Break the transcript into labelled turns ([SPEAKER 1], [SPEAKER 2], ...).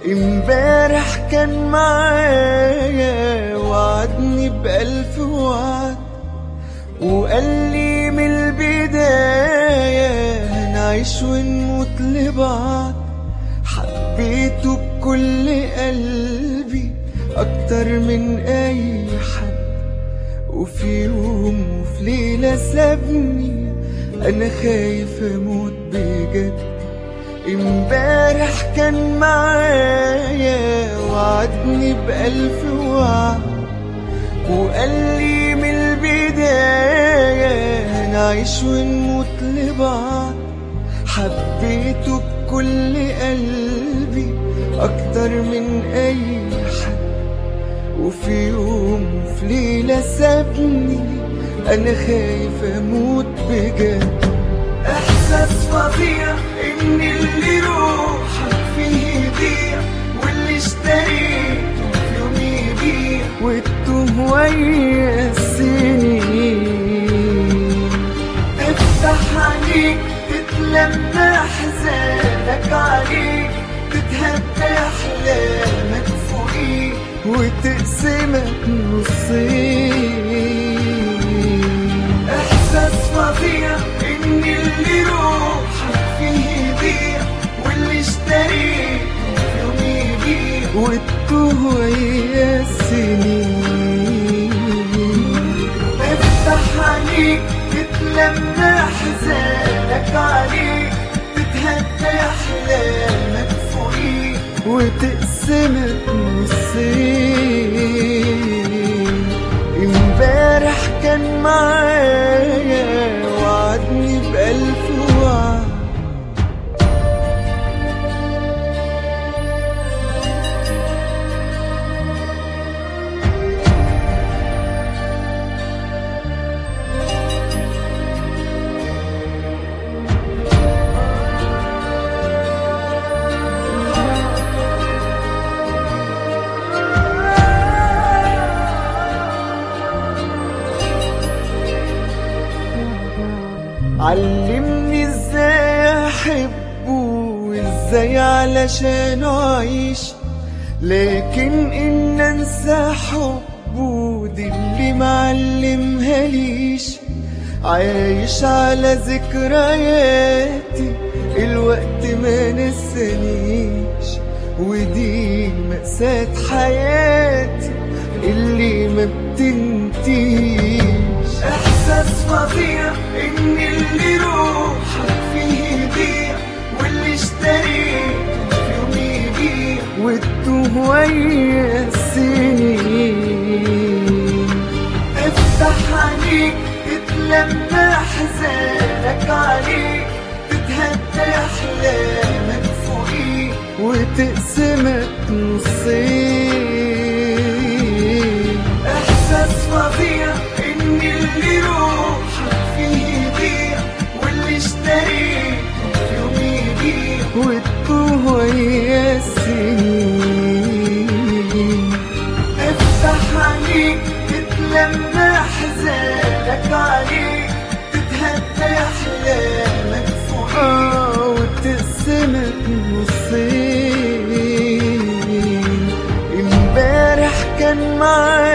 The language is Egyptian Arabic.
[SPEAKER 1] امبارح كان معايا وعدني بألف وعد وقال لي من البداية هنعيش ونموت لبعض حبيته بكل قلبي أكتر من أي حد وفي يوم وفي ليلة سابني أنا خايف أموت بجد امبارح كان معايا وعدني بألف وعد وقال لي من البداية هنعيش ونموت لبعض حبيته بكل قلبي أكتر من أي حد وفي يوم وفي ليلة سابني أنا خايف أموت بجد إحساس فظيع إن اللي روحك فيه يضيع واللي اشتريته في يوم يبيع والتوه ويا السنين تفتح عليك تتلمى أحزانك عليك تتهدى أحلامك فوقيك وتقسمك نصين إحساس فظيع إن اللي روحك فيه يضيع واللي اشتريته في يوم يبيع والتوه ويا السنين افتح عليك تتلمى أحزانك عليك تتهدى أحلامك فوقيك وتقسمك نصين امبارح كان معايا وعدني بألف وعد علمني ازاي احبه وازاي علشان اعيش لكن ان انسى حبه دي اللي معلمها ليش عايش على ذكرياتي الوقت ما نسانيش ودي مأساة حياتي اللي ما بتنتهيش احساس فظيع ان اللي روحك فيه يضيع واللي اشتريته في يوم يبيع والتوه ويا السنين افتح عليك تتلمى احزانك عليك تتهدى احلامك فوقيك وتقسمك نصين احساس فظيع ان اللي روحك فيه يضيع واللي اشتريته في يوم يبيع والتوه ويا السنين افتح عليك تتلمى احزانك عليك تتهدى احلامك فوقيك اه وتقسمك نصين امبارح كان معايا